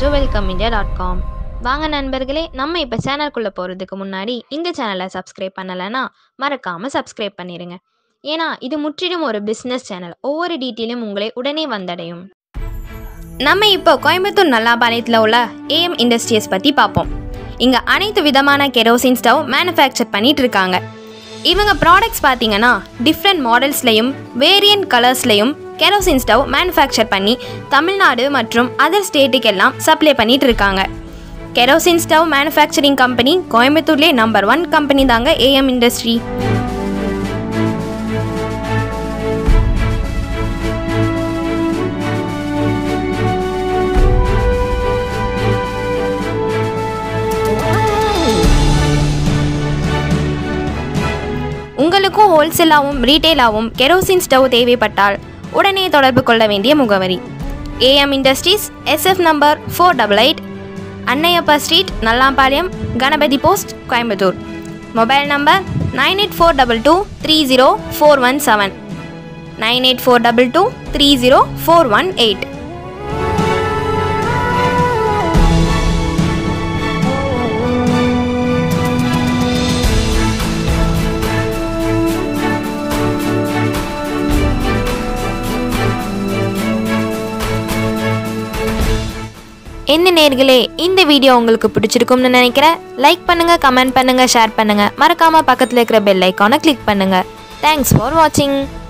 to welcome India dot com வாங்க நண்பர்களே நம்ம இப்போ சேனல்குள்ளே போகிறதுக்கு முன்னாடி இந்த சேனலை சப்ஸ்கிரைப் பண்ணலைன்னா மறக்காமல் சப்ஸ்கிரைப் பண்ணிடுங்க ஏன்னா இது முற்றிலும் ஒரு பிஸ்னஸ் சேனல் ஒவ்வொரு டீட்டெயிலும் உங்களை உடனே வந்தடையும் நம்ம இப்போ கோயம்புத்தூர் நல்லாபாளையத்தில் உள்ள ஏஎம் இண்டஸ்ட்ரீஸ் பற்றி பார்ப்போம் இங்கே அனைத்து விதமான கெரோசின் ஸ்டவ் மேனுஃபேக்சர் பண்ணிட்டு இருக்காங்க இவங்க ப்ராடக்ட்ஸ் பார்த்தீங்கன்னா டிஃப்ரெண்ட் மாடல்ஸ்லையும் வேரியன்ட் கலர்ஸ்லையும் கெரோசின் ஸ்டவ் மேனுஃபேக்சர் பண்ணி தமிழ்நாடு மற்றும் அதர் ஸ்டேட்டுக்கெல்லாம் சப்ளை பண்ணிட்டு இருக்காங்க கெரோசின் ஸ்டவ் மேனுஃபேக்சரிங் கம்பெனி கோயம்புத்தூர்லேயே நம்பர் ஒன் கம்பெனி தாங்க ஏஎம் இண்டஸ்ட்ரி உங்களுக்கும் ஹோல்சேலாகவும் ரீட்டெயிலாகவும் கெரோசின் ஸ்டவ் தேவைப்பட்டால் உடனே தொடர்பு கொள்ள வேண்டிய முகவரி AM industries SF number four double eight Annaiyappa street Nallampalayam Ganapathi post Coimbatore mobile number nine eight four double two three zero four one seven nine eight four double two three zero four one eight என்ன நேர்களே இந்த video உங்களுக்கு பிடிச்சிருக்கும்னு நினைக்கிறேன் like பண்ணுங்க comment பண்ணுங்க share பண்ணுங்க மறக்காம பக்கத்தில் இருக்கிற பெல் ஐக்கானை கிளிக் பண்ணுங்க தேங்க்ஸ் ஃபார் வாட்சிங்